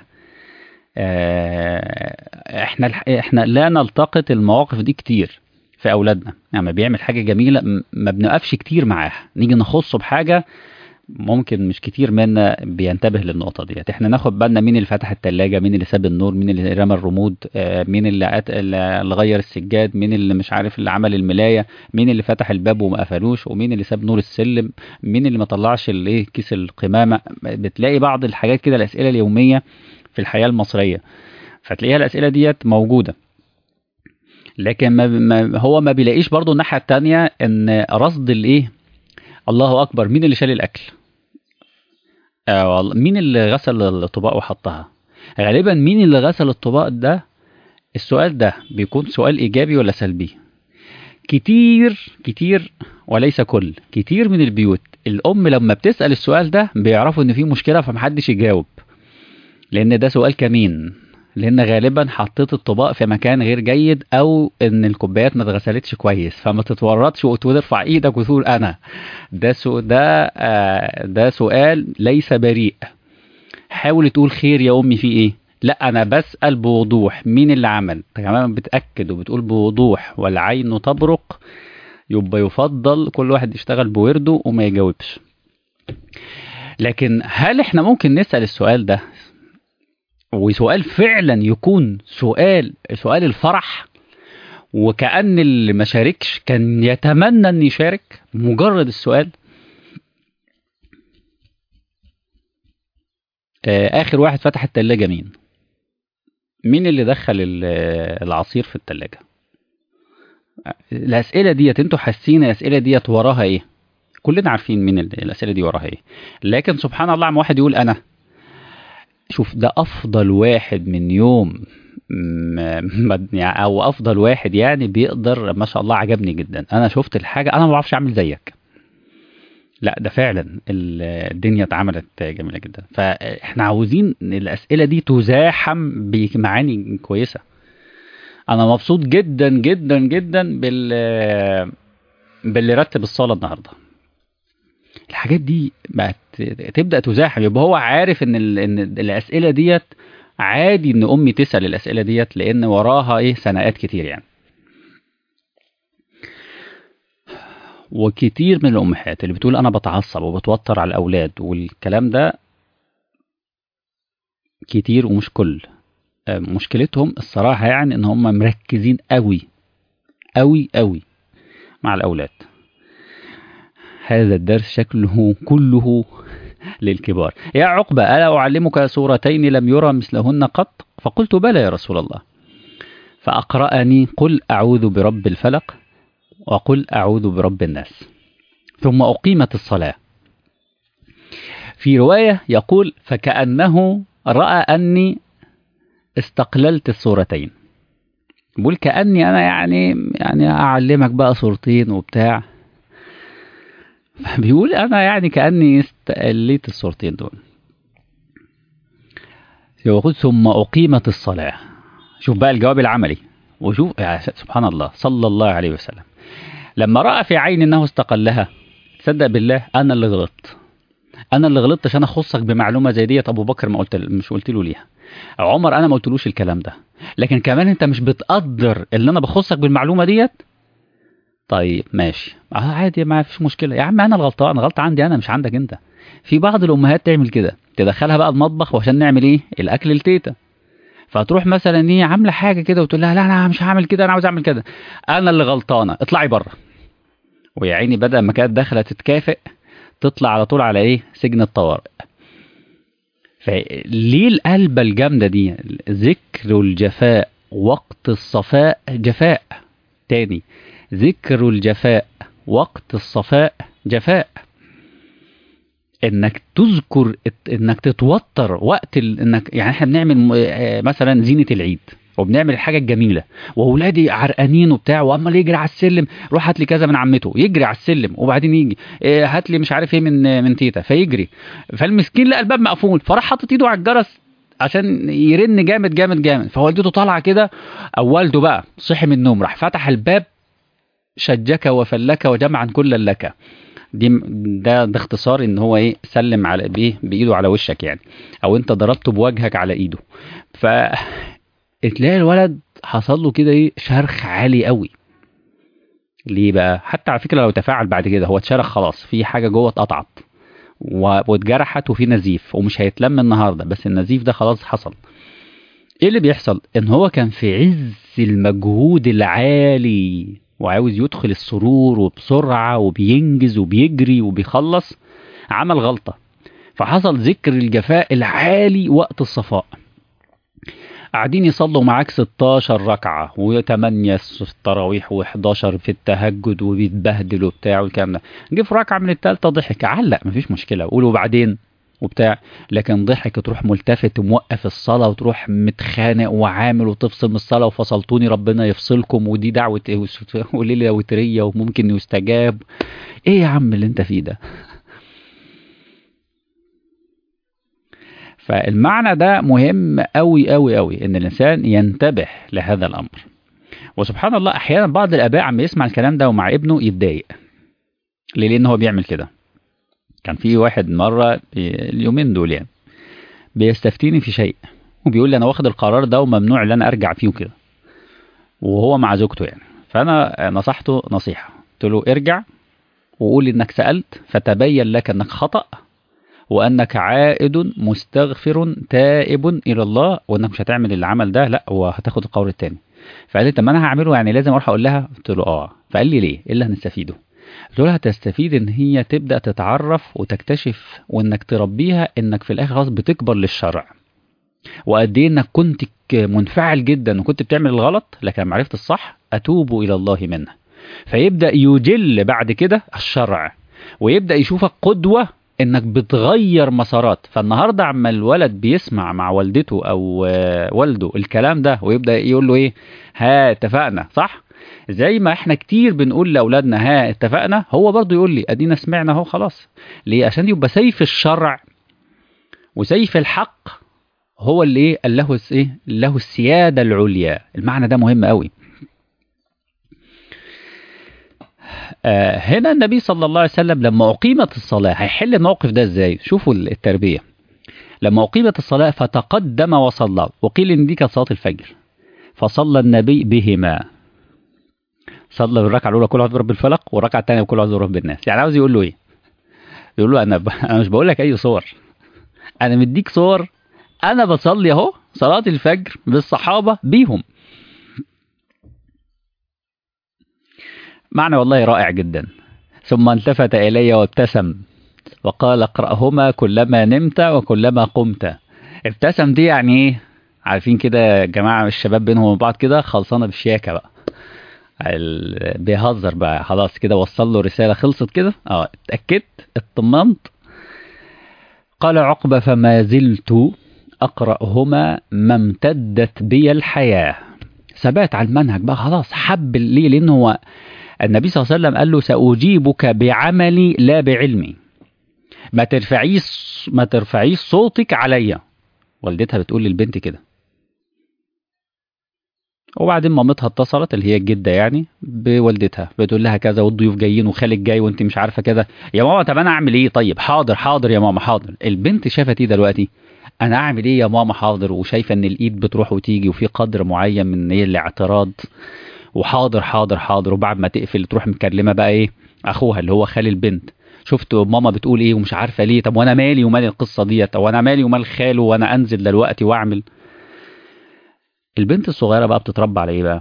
آه احنا احنا لا نلتقط المواقف دي كتير في اولادنا يعني بيعمل حاجه جميله ما بنقفش كتير معاها نيجي نخصه بحاجه ممكن مش كتير منا بينتبه للنقطه ديت احنا ناخد بالنا مين اللي فتح التلاجة مين اللي ساب النور مين اللي رمى الرمود آه مين اللي, أت... اللي غير السجاد مين اللي مش عارف اللي عمل الملايه مين اللي فتح الباب وما قفلوش ومين اللي ساب نور السلم مين اللي ما طلعش الايه كيس القمامه بتلاقي بعض الحاجات كده الاسئله اليوميه في الحياه المصريه فتلاقيها الاسئله ديت موجوده لكن ما ما هو ما بيلاقيش برضو الناحيه التانية ان رصد الايه الله اكبر مين اللي شال الاكل آه مين اللي غسل الطباق وحطها غالبا مين اللي غسل الطباق ده السؤال ده بيكون سؤال ايجابي ولا سلبي كتير كتير وليس كل كتير من البيوت الام لما بتسال السؤال ده بيعرفوا ان في مشكله فمحدش يجاوب لان ده سؤال كمين لان غالبا حطيت الطباق في مكان غير جيد او ان الكوبايات ما اتغسلتش كويس فما تتورطش وترفع ايدك وتقول انا ده سو ده آه ده سؤال ليس بريء حاول تقول خير يا امي في ايه لا انا بسال بوضوح مين اللي عمل كمان بتاكد وبتقول بوضوح والعين تبرق يبقى يفضل كل واحد يشتغل بورده وما يجاوبش لكن هل احنا ممكن نسال السؤال ده وسؤال فعلا يكون سؤال سؤال الفرح وكأن اللي ما شاركش كان يتمنى ان يشارك مجرد السؤال اخر واحد فتح التلاجة مين مين اللي دخل العصير في التلاجة الاسئله ديت انتوا حاسين الاسئله ديت وراها ايه كلنا عارفين مين الاسئله دي وراها ايه لكن سبحان الله عم واحد يقول انا شوف ده افضل واحد من يوم او افضل واحد يعني بيقدر ما شاء الله عجبني جدا انا شفت الحاجه انا ما بعرفش اعمل زيك لا ده فعلا الدنيا اتعملت جميله جدا فاحنا عاوزين الاسئله دي تزاحم بمعاني كويسه انا مبسوط جدا جدا جدا بال باللي رتب الصاله النهارده الحاجات دي بقت تبدا تزاحم يبقى هو عارف ان ال... ان الاسئله ديت عادي ان امي تسال الاسئله ديت لان وراها ايه سنوات كتير يعني وكتير من الامهات اللي بتقول انا بتعصب وبتوتر على الاولاد والكلام ده كتير ومش كل مشكلتهم الصراحه يعني ان هم مركزين قوي قوي قوي مع الاولاد هذا الدرس شكله كله للكبار يا عقبة ألا أعلمك سورتين لم يرى مثلهن قط فقلت بلى يا رسول الله فأقرأني قل أعوذ برب الفلق وقل أعوذ برب الناس ثم أقيمت الصلاة في رواية يقول فكأنه رأى أني استقللت الصورتين بقول كأني أنا يعني يعني أعلمك بقى صورتين وبتاع بيقول انا يعني كاني استقليت الصورتين دول يقول ثم اقيمت الصلاه شوف بقى الجواب العملي وشوف يعني سبحان الله صلى الله عليه وسلم لما راى في عين انه استقلها تصدق بالله انا اللي غلطت انا اللي غلطت عشان اخصك بمعلومه زي ديت ابو بكر ما قلت مش قلت له ليها عمر انا ما قلتلوش الكلام ده لكن كمان انت مش بتقدر اللي انا بخصك بالمعلومه ديت طيب ماشي آه عادي ما فيش مشكله يا عم انا الغلطان غلطه عندي انا مش عندك انت في بعض الامهات تعمل كده تدخلها بقى المطبخ وعشان نعمل ايه الاكل لتيتا فتروح مثلا ايه عامله حاجه كده وتقول لها لا انا مش هعمل كده انا عاوز اعمل كده انا اللي غلطانه اطلعي بره ويا عيني بدل ما كانت داخله تتكافئ تطلع على طول على ايه سجن الطوارئ فليه القلبه الجامده دي ذكر الجفاء وقت الصفاء جفاء تاني ذكر الجفاء وقت الصفاء جفاء انك تذكر انك تتوتر وقت ال... انك يعني احنا بنعمل مثلا زينه العيد وبنعمل الحاجه الجميله واولادي عرقانين وبتاع واما يجري على السلم روح هات لي كذا من عمته يجري على السلم وبعدين يجي هات لي مش عارف ايه من من تيتا فيجري فالمسكين لقى الباب مقفول فراح حاطط ايده على الجرس عشان يرن جامد جامد جامد فوالدته طالعه كده او والده بقى صحي من النوم راح فتح الباب شجك وفلك وجمعا كلا لك دي ده ده اختصار ان هو ايه سلم على بايه بايده على وشك يعني او انت ضربته بوجهك على ايده ف تلاقي الولد حصل له كده ايه شرخ عالي قوي ليه بقى حتى على فكره لو تفاعل بعد كده هو اتشرخ خلاص في حاجه جوه اتقطعت و- واتجرحت وفي نزيف ومش هيتلم النهارده بس النزيف ده خلاص حصل ايه اللي بيحصل ان هو كان في عز المجهود العالي وعاوز يدخل السرور وبسرعه وبينجز وبيجري وبيخلص عمل غلطه فحصل ذكر الجفاء العالي وقت الصفاء قاعدين يصلوا معاك 16 ركعة و8 في التراويح و11 في التهجد وبيتبهدل وبتاع والكلام ده جه في ركعة من التالتة ضحك علق مفيش مشكلة قول وبعدين وبتاع لكن ضحك تروح ملتفت وموقف الصلاة وتروح متخانق وعامل وتفصل من الصلاة وفصلتوني ربنا يفصلكم ودي دعوة وليلة وترية وممكن يستجاب ايه يا عم اللي انت فيه ده فالمعنى ده مهم قوي قوي قوي ان الانسان ينتبه لهذا الامر وسبحان الله احيانا بعض الاباء عم يسمع الكلام ده ومع ابنه يتضايق ليه لان هو بيعمل كده كان في واحد مره اليومين دول يعني بيستفتيني في شيء وبيقول لي انا واخد القرار ده وممنوع ان انا ارجع فيه وكده وهو مع زوجته يعني فانا نصحته نصيحه قلت له ارجع وقول انك سالت فتبين لك انك خطأ وانك عائد مستغفر تائب الى الله وانك مش هتعمل العمل ده لا وهتاخد القول التاني فقال لي طب ما انا هعمله يعني لازم اروح اقول لها قلت له اه فقال لي ليه ايه اللي هنستفيده قلت له هتستفيد ان هي تبدا تتعرف وتكتشف وانك تربيها انك في الاخر خلاص بتكبر للشرع وقد ايه انك كنت منفعل جدا وكنت بتعمل الغلط لكن لما عرفت الصح اتوب الى الله منه فيبدا يجل بعد كده الشرع ويبدا يشوفك قدوه انك بتغير مسارات فالنهارده عما الولد بيسمع مع والدته او آه، والده الكلام ده ويبدا يقول له ايه ها اتفقنا صح زي ما احنا كتير بنقول لاولادنا ها اتفقنا هو برضه يقول لي ادينا سمعنا اهو خلاص ليه عشان يبقى سيف الشرع وسيف الحق هو اللي ايه قال له الس- ايه له السياده العليا المعنى ده مهم قوي آه هنا النبي صلى الله عليه وسلم لما أقيمت الصلاة هيحل الموقف ده ازاي شوفوا التربية لما أقيمت الصلاة فتقدم وصلى وقيل إن دي كانت صلاة الفجر فصلى النبي بهما صلى الركعة الأولى كل عز برب الفلق والركعة الثانية كل عز برب الناس يعني عاوز يقول له إيه يقول له أنا ب... أنا مش بقول لك أي صور أنا مديك صور أنا بصلي أهو صلاة الفجر بالصحابة بيهم معنى والله رائع جدا ثم التفت إلي وابتسم وقال اقرأهما كلما نمت وكلما قمت ابتسم دي يعني ايه عارفين كده يا جماعة الشباب بينهم وبين بعض كده خلصانة بالشياكة بقى ال- بيهزر بقى خلاص كده وصل له رسالة خلصت كده اه اتأكدت اطمنت قال عقبة فما زلت أقرأهما ما امتدت بي الحياة ثبات على المنهج بقى خلاص حب ليه لأنه هو النبي صلى الله عليه وسلم قال له سأجيبك بعملي لا بعلمي ما ترفعيش ما ترفعيش صوتك عليا والدتها بتقول للبنت كده وبعدين مامتها اتصلت اللي هي الجده يعني بوالدتها بتقول لها كذا والضيوف جايين وخالك جاي وانت مش عارفه كذا يا ماما طب انا اعمل ايه طيب حاضر حاضر يا ماما حاضر البنت شافت ايه دلوقتي انا اعمل ايه يا ماما حاضر وشايفه ان الايد بتروح وتيجي وفي قدر معين من ايه الاعتراض وحاضر حاضر حاضر وبعد ما تقفل تروح مكلمه بقى ايه اخوها اللي هو خال البنت شفت ماما بتقول ايه ومش عارفه ليه طب وانا مالي ومال القصه ديت وانا مالي ومال خاله وانا انزل دلوقتي واعمل البنت الصغيره بقى بتتربى على ايه بقى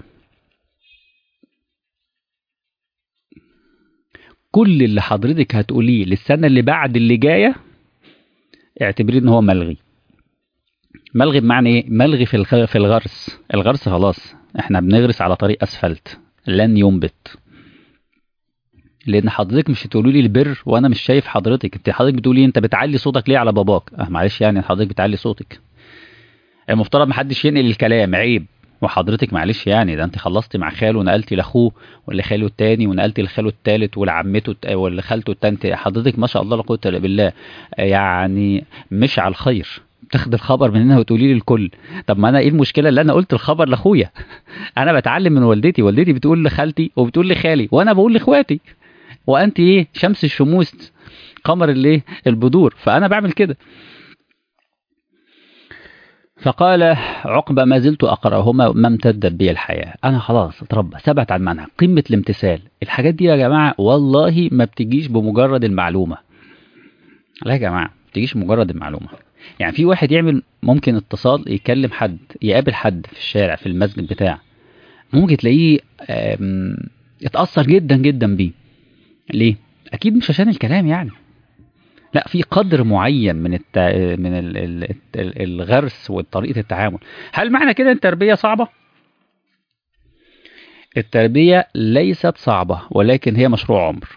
كل اللي حضرتك هتقوليه للسنه اللي بعد اللي جايه اعتبريه ان هو ملغي ملغي بمعنى ايه ملغي في الخ- في الغرس الغرس خلاص احنا بنغرس على طريق اسفلت لن ينبت لان حضرتك مش هتقولوا لي البر وانا مش شايف حضرتك انت حضرتك بتقولي انت بتعلي صوتك ليه على باباك اه معلش يعني حضرتك بتعلي صوتك المفترض محدش ينقل الكلام عيب وحضرتك معلش يعني ده انت خلصتي مع خاله ونقلتي لاخوه واللي خاله التاني ونقلتي لخاله التالت ولعمته الت- واللي خالته التانية حضرتك ما شاء الله لا قوه الا بالله يعني مش على الخير تاخد الخبر من هنا وتقولي لي الكل طب ما انا ايه المشكله اللي انا قلت الخبر لاخويا انا بتعلم من والدتي والدتي بتقول لخالتي وبتقول لخالي وانا بقول لاخواتي وانت ايه شمس الشموس قمر الايه البدور فانا بعمل كده فقال عقبة ما زلت أقرأهما ما امتدت بي الحياة أنا خلاص اتربى ثبت عن منها قمة الامتثال الحاجات دي يا جماعة والله ما بتجيش بمجرد المعلومة لا يا جماعة ما بتجيش بمجرد المعلومة يعني في واحد يعمل ممكن اتصال يكلم حد يقابل حد في الشارع في المسجد بتاع ممكن تلاقيه آم، اتأثر جدا جدا بيه ليه؟ أكيد مش عشان الكلام يعني لا في قدر معين من الت... من ال... ال... ال- الغرس وطريقه التعامل هل معنى كده ان التربيه صعبه التربيه ليست صعبه ولكن هي مشروع عمر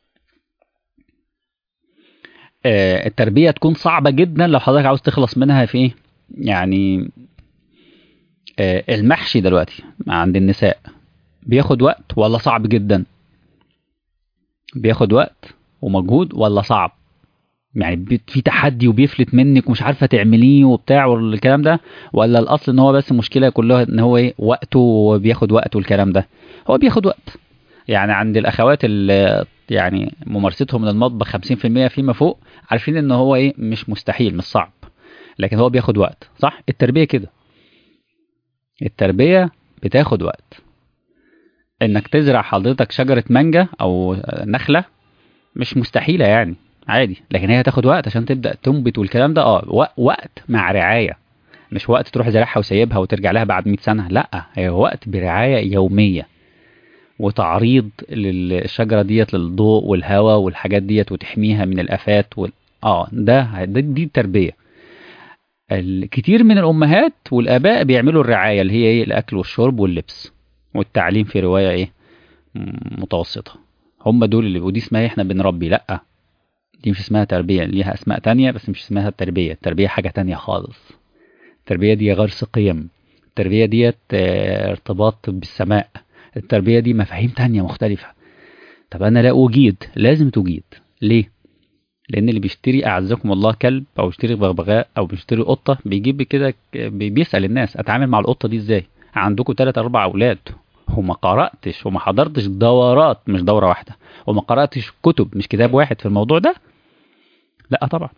آه، التربيه تكون صعبه جدا لو حضرتك عاوز تخلص منها في ايه يعني آه، المحشي دلوقتي عند النساء بياخد وقت ولا صعب جدا بياخد وقت ومجهود ولا صعب يعني بي- في تحدي وبيفلت منك ومش عارفه تعمليه وبتاع والكلام ده ولا الاصل ان هو بس المشكله كلها ان هو ايه وقته وبياخد وقت والكلام ده هو بياخد وقت يعني عند الاخوات اللي يعني ممارستهم للمطبخ 50% فيما فوق عارفين ان هو ايه مش مستحيل مش صعب لكن هو بياخد وقت صح التربيه كده التربيه بتاخد وقت انك تزرع حضرتك شجره مانجا او نخله مش مستحيله يعني عادي لكن هي هتاخد وقت عشان تبدا تنبت والكلام ده اه وق- وقت مع رعايه مش وقت تروح زارعها وسايبها وترجع لها بعد 100 سنه لا هي وقت برعايه يوميه وتعريض للشجره ديت للضوء والهواء والحاجات ديت وتحميها من الافات وال... اه ده ده- دي التربيه الكتير من الامهات والاباء بيعملوا الرعايه اللي هي ايه الاكل والشرب واللبس والتعليم في روايه ايه م- متوسطه هم دول اللي ودي اسمها إيه؟ احنا بنربي لا دي مش اسمها تربية ليها أسماء تانية بس مش اسمها التربية التربية حاجة تانية خالص التربية دي غرس قيم التربية ديت آه، ارتباط بالسماء التربية دي مفاهيم تانية مختلفة طب أنا لا أجيد لازم تجيد ليه؟ لأن اللي بيشتري أعزكم الله كلب أو يشتري بغبغاء أو بيشتري قطة بيجيب كده ك- بي- بيسأل الناس أتعامل مع القطة دي إزاي؟ عندكم تلات أربع أولاد وما قرأتش وما حضرتش دورات مش دورة واحدة وما قرأتش كتب مش كتاب واحد في الموضوع ده لا طبعا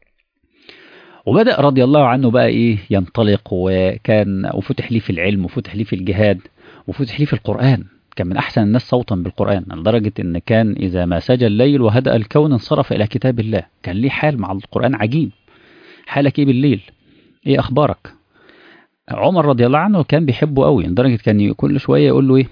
وبدأ رضي الله عنه بقى ايه ينطلق وكان وفتح ليه في العلم وفتح ليه في الجهاد وفتح ليه في القرآن كان من أحسن الناس صوتا بالقرآن لدرجة إن كان إذا ما سجى الليل وهدأ الكون انصرف إلى كتاب الله كان ليه حال مع القرآن عجيب حالك إيه بالليل إيه أخبارك عمر رضي الله عنه كان بيحبه قوي لدرجة كان كل شوية يقول له إيه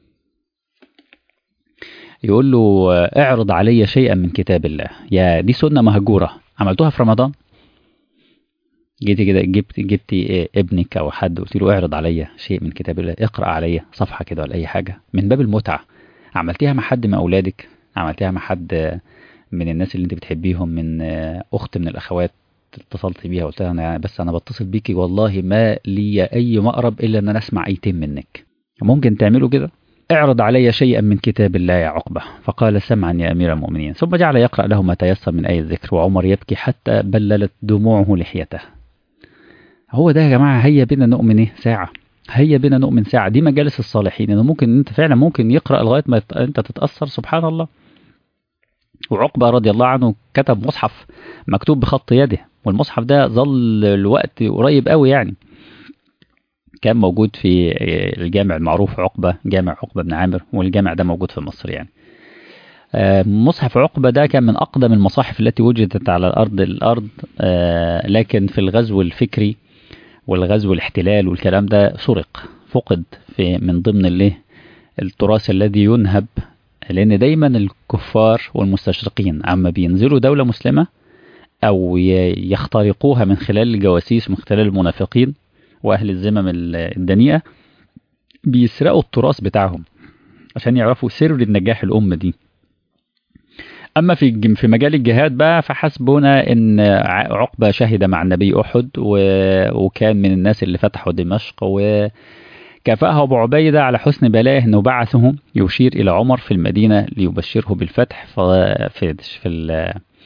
يقول له اعرض علي شيئا من كتاب الله يا دي سنة مهجورة عملتوها في رمضان جيتي كده جبت جبتي ابنك او حد قلت له اعرض عليا شيء من كتاب الله اقرا عليا صفحه كده ولا اي حاجه من باب المتعه عملتيها مع حد من اولادك عملتيها مع حد من الناس اللي انت بتحبيهم من اخت من الاخوات اتصلت بيها قلت لها انا بس انا بتصل بيكي والله ما لي اي مقرب الا ان انا اسمع ايتين منك ممكن تعملوا كده اعرض علي شيئا من كتاب الله يا عقبة فقال سمعا يا أمير المؤمنين ثم جعل يقرأ له ما تيسر من أي الذكر وعمر يبكي حتى بللت دموعه لحيته هو ده يا جماعة هيا بنا نؤمن ايه ساعة هيا بنا نؤمن ساعة دي مجالس الصالحين انه ممكن انت فعلا ممكن يقرأ لغاية ما انت تتأثر سبحان الله وعقبة رضي الله عنه كتب مصحف مكتوب بخط يده والمصحف ده ظل الوقت قريب قوي يعني كان موجود في الجامع المعروف عقبة جامع عقبة بن عامر والجامع ده موجود في مصر يعني مصحف عقبة ده كان من أقدم المصاحف التي وجدت على الأرض الأرض لكن في الغزو الفكري والغزو الاحتلال والكلام ده سرق فقد في من ضمن الايه التراث الذي ينهب لأن دايما الكفار والمستشرقين عما بينزلوا دولة مسلمة أو يخترقوها من خلال الجواسيس من خلال المنافقين وأهل الذمم الدنيئة بيسرقوا التراث بتاعهم عشان يعرفوا سر النجاح الأمة دي أما في في مجال الجهاد بقى فحسبنا إن عقبة شهد مع النبي أحد وكان من الناس اللي فتحوا دمشق وكافأه أبو عبيدة على حسن بلائه إنه بعثه يشير إلى عمر في المدينة ليبشره بالفتح في في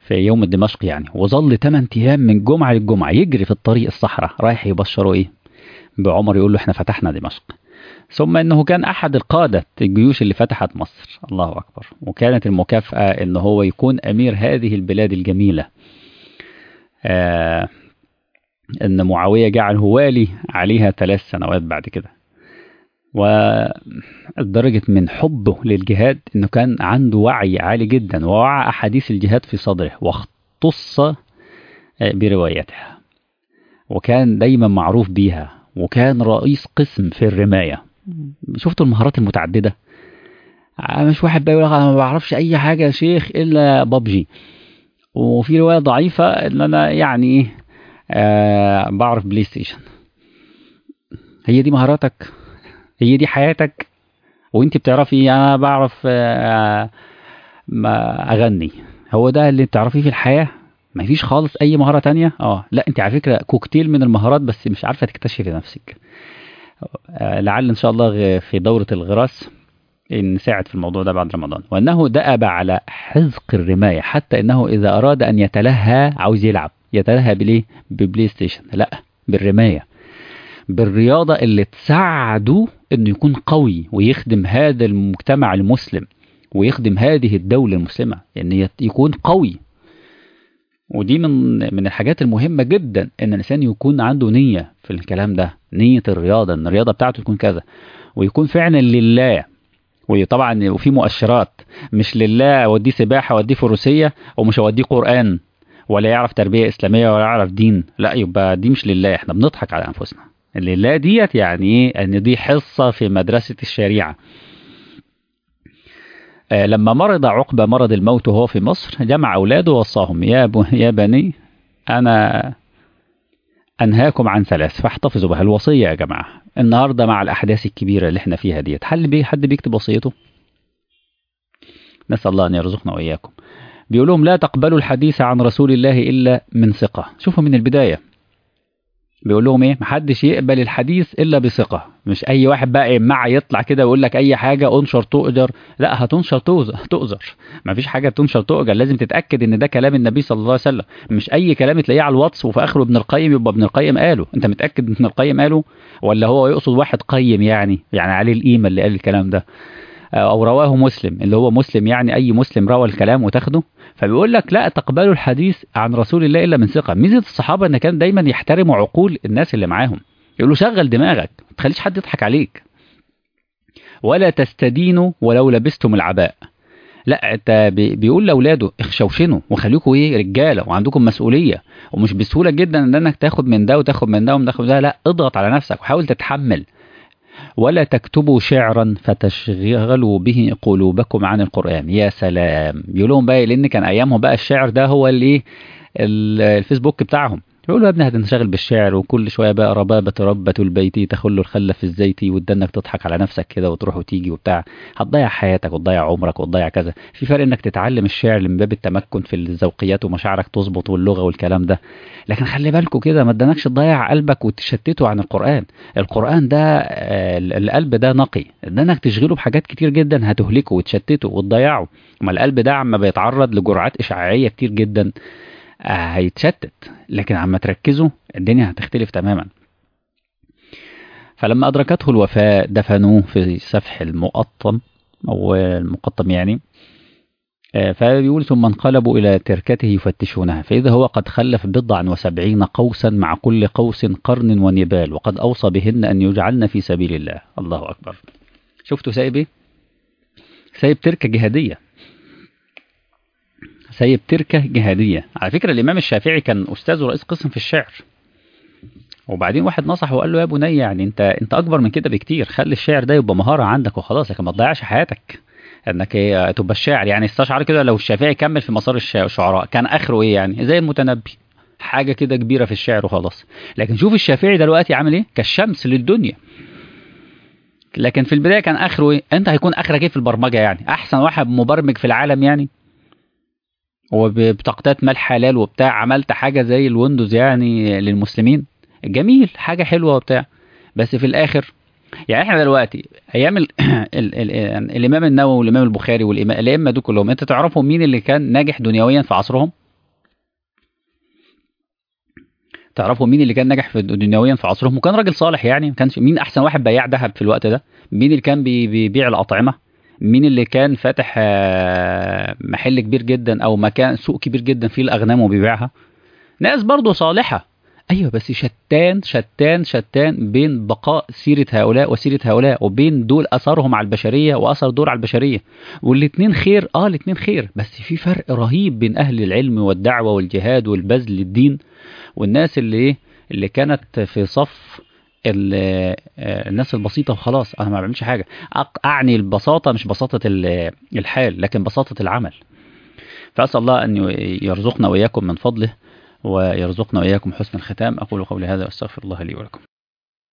في يوم دمشق يعني وظل 8 ايام من جمعه للجمعه يجري في الطريق الصحراء رايح يبشروا ايه بعمر يقول له احنا فتحنا دمشق ثم انه كان احد القاده الجيوش اللي فتحت مصر الله اكبر وكانت المكافاه ان هو يكون امير هذه البلاد الجميله آه ان معاويه جعله والي عليها ثلاث سنوات بعد كده ولدرجة من حبه للجهاد انه كان عنده وعي عالي جدا ووعى احاديث الجهاد في صدره واختص بروايتها وكان دايما معروف بيها وكان رئيس قسم في الرماية شفتوا المهارات المتعددة مش واحد بقى يقول انا ما بعرفش اي حاجة يا شيخ الا بابجي وفي رواية ضعيفة ان انا يعني ايه آه بعرف بلاي ستيشن هي دي مهاراتك هي دي حياتك وانت بتعرفي انا بعرف آه ما اغني هو ده اللي بتعرفيه في الحياه ما فيش خالص اي مهاره تانية اه لا انت على فكره كوكتيل من المهارات بس مش عارفه تكتشفي نفسك آه لعل ان شاء الله في دوره الغراس نساعد في الموضوع ده بعد رمضان وانه دأب على حزق الرمايه حتى انه اذا اراد ان يتلهى عاوز يلعب يتلهى بالايه ببلاي ستيشن لا بالرمايه بالرياضة اللي تساعده انه يكون قوي ويخدم هذا المجتمع المسلم ويخدم هذه الدولة المسلمة ان يعني يكون قوي ودي من من الحاجات المهمة جدا ان الانسان يكون عنده نية في الكلام ده نية الرياضة ان الرياضة بتاعته تكون كذا ويكون فعلا لله وطبعا وفي مؤشرات مش لله اوديه سباحة اوديه فروسية ومش اوديه قرآن ولا يعرف تربية إسلامية ولا يعرف دين لا يبقى دي مش لله احنا بنضحك على أنفسنا لله ديت يعني ايه ان دي حصة في مدرسة الشريعة آه لما مرض عقبة مرض الموت وهو في مصر جمع أولاده ووصاهم يا, يا بني أنا أنهاكم عن ثلاث فاحتفظوا بها الوصية يا جماعة النهاردة مع الأحداث الكبيرة اللي احنا فيها ديت هل بي حد بيكتب وصيته نسأل الله أن يرزقنا وإياكم بيقول لهم لا تقبلوا الحديث عن رسول الله إلا من ثقة شوفوا من البداية بيقول لهم ايه محدش يقبل الحديث الا بثقه مش اي واحد بقى مع يطلع كده ويقول لك اي حاجه انشر تؤجر لا هتنشر تؤجر مفيش حاجه تنشر تؤجر لازم تتاكد ان ده كلام النبي صلى الله عليه وسلم مش اي كلام تلاقيه على الواتس وفي اخره ابن القيم يبقى ابن القيم قاله انت متاكد ان ابن القيم قاله ولا هو يقصد واحد قيم يعني يعني عليه القيمه اللي قال الكلام ده او رواه مسلم اللي هو مسلم يعني اي مسلم روى الكلام وتاخده فبيقول لك لا تقبلوا الحديث عن رسول الله الا من ثقه ميزه الصحابه ان كان دايما يحترموا عقول الناس اللي معاهم يقولوا شغل دماغك ما تخليش حد يضحك عليك ولا تستدينوا ولو لبستم العباء لا انت بيقول لاولاده اخشوشنوا وخليكم ايه رجاله وعندكم مسؤوليه ومش بسهوله جدا ان انك تاخد من ده وتاخد من ده وتاخد من ده لا اضغط على نفسك وحاول تتحمل ولا تكتبوا شعرا فتشغلوا به قلوبكم عن القرآن يا سلام يقولون بقى لأن كان أيامهم بقى الشعر ده هو اللي الفيسبوك بتاعهم يقولوا يا ابني هتنشغل بالشعر وكل شويه بقى ربابه ربة البيت تخل الخل في الزيت ودنك تضحك على نفسك كده وتروح وتيجي وبتاع هتضيع حياتك وتضيع عمرك وتضيع كذا في فرق انك تتعلم الشعر من باب التمكن في الذوقيات ومشاعرك تظبط واللغه والكلام ده لكن خلي بالكوا كده ما ادانكش تضيع قلبك وتشتته عن القران القران ده القلب ده نقي انك تشغله بحاجات كتير جدا هتهلكه وتشتته وتضيعه اما القلب ده عما بيتعرض لجرعات اشعاعيه كتير جدا هيتشتت لكن عما تركزوا الدنيا هتختلف تماما فلما أدركته الوفاة دفنوه في سفح المقطم أو المقطم يعني فبيقول ثم انقلبوا إلى تركته يفتشونها فإذا هو قد خلف بضعا وسبعين قوسا مع كل قوس قرن ونبال وقد أوصى بهن أن يجعلن في سبيل الله الله أكبر شفتوا سايب إيه؟ سايب تركة جهادية سايب تركة جهادية على فكرة الإمام الشافعي كان أستاذ ورئيس قسم في الشعر وبعدين واحد نصحه وقال له يا بني يعني انت انت اكبر من كده بكتير خلي الشعر ده يبقى مهاره عندك وخلاص لكن ما تضيعش حياتك انك ايه تبقى الشاعر يعني استشعر كده لو الشافعي كمل في مسار الشعراء كان اخره ايه يعني زي المتنبي حاجه كده كبيره في الشعر وخلاص لكن شوف الشافعي دلوقتي عامل ايه كالشمس للدنيا لكن في البدايه كان اخره ايه انت هيكون اخرك ايه في البرمجه يعني احسن واحد مبرمج في العالم يعني وبتقطيعات مال حلال وبتاع عملت حاجه زي الويندوز يعني للمسلمين جميل حاجه حلوه وبتاع بس في الاخر يعني احنا دلوقتي ايام ال ال ال الامام النووي والامام البخاري والامام الائمه دول كلهم انت تعرفوا مين اللي كان ناجح دنيويا في عصرهم تعرفوا مين اللي كان ناجح في دنيويا في عصرهم وكان راجل صالح يعني ما كانش مين احسن واحد بياع ذهب في الوقت ده مين اللي كان بي- بيبيع الاطعمه مين اللي كان فاتح آه، محل كبير جدا او مكان سوق كبير جدا فيه الاغنام وبيبيعها ناس برضه صالحه ايوه بس شتان شتان شتان بين بقاء سيره هؤلاء وسيره هؤلاء وبين دول اثرهم على البشريه واثر دول على البشريه والاتنين خير اه الاتنين خير بس في فرق رهيب بين اهل العلم والدعوه والجهاد والبذل للدين والناس اللي ايه اللي كانت في صف ال- آه، الناس البسيطة وخلاص أنا ما بعملش حاجة أق- أعني البساطة مش بساطة ال- الحال لكن بساطة العمل فأسأل الله أن ي- يرزقنا وإياكم من فضله ويرزقنا وإياكم حسن الختام أقول قولي هذا وأستغفر الله لي ولكم